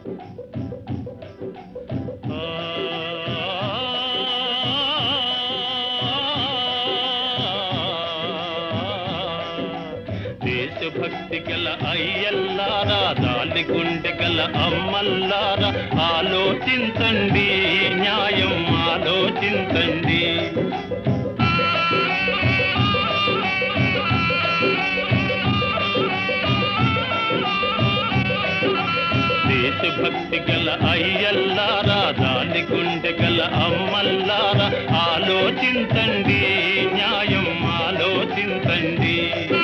దేశభక్తి గల అయ్యల్లారా దాలి గుండె గల అమ్మల్లారా ఆలోచించండి న్యాయం ఆలోచించండి దేశభక్తి గల అయ్యల్లారా దాని గుండె గల అమ్మల్లారా ఆలోచించండి న్యాయం ఆలోచించండి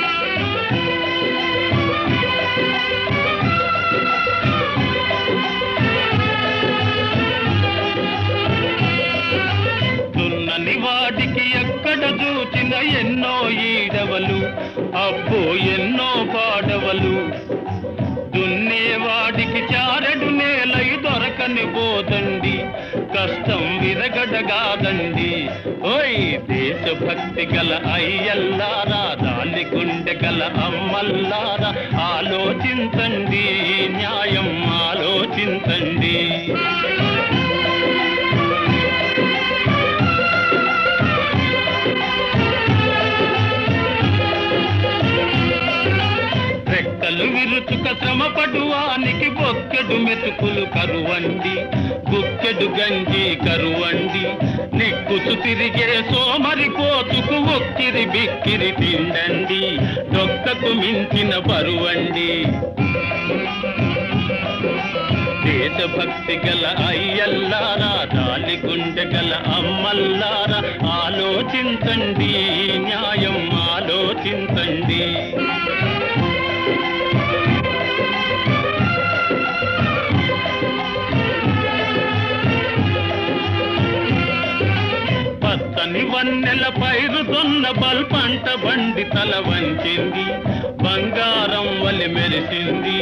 దున్నని వాడికి ఎక్కడ చూచిన ఎన్నో ఈడవలు అబ్బో ఎన్నో పాడవలు దున్నేవాడికి చారడు నేలై దొరకని పోదండి కష్టం విరగడగాదండి ఓయ్ దేశభక్తి గల అయ్యల్లారా దాలి గుండె గల అమ్మల్లారా ఆలోచించండి న్యాయం ఆలోచించండి రెక్కలు విరుచుక శ్రమపడువానికి బొక్కెడు మెతుకులు కరువండి బుక్కెడు గంజి కరువండి నెక్కుసు తిరిగే సోమరి కోతుకు ఒక్కిరి బిక్కిరి తిండండి డొక్కకు మించిన బరువండి దేశభక్తి గల అయ్యల్లారా దాలి గుండె గల అమ్మల్లారా ఆలోచించండి న్యాయం ఆలోచించండి పచ్చని వన్నెల పైరుతున్న బల్ పంట బండి తల వంచింది బంగారం వలి మెరిసింది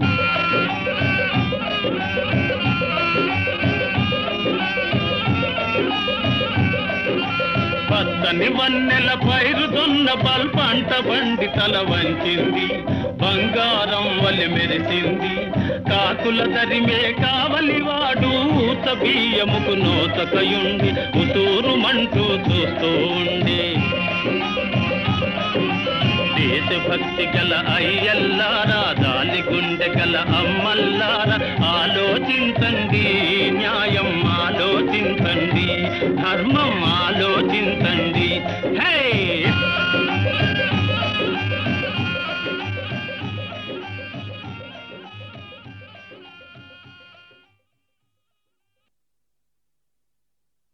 పచ్చని వన్నెల పైరుతున్న బల్ పంట బండి తల వంచింది బంగారం వలి మెరిసింది కాకుల దరిమే కావలివాడు ఊత బియ్యముకు నోతకయుండి ఉసూరు మంటూ చూస్తూ ఉండి దేశభక్తి గల అయ్యల్లారా దాని గుండె గల అమ్మల్లారా ఆలోచించండి న్యాయం ఆలోచించండి ధర్మం ఆలోచించండి హే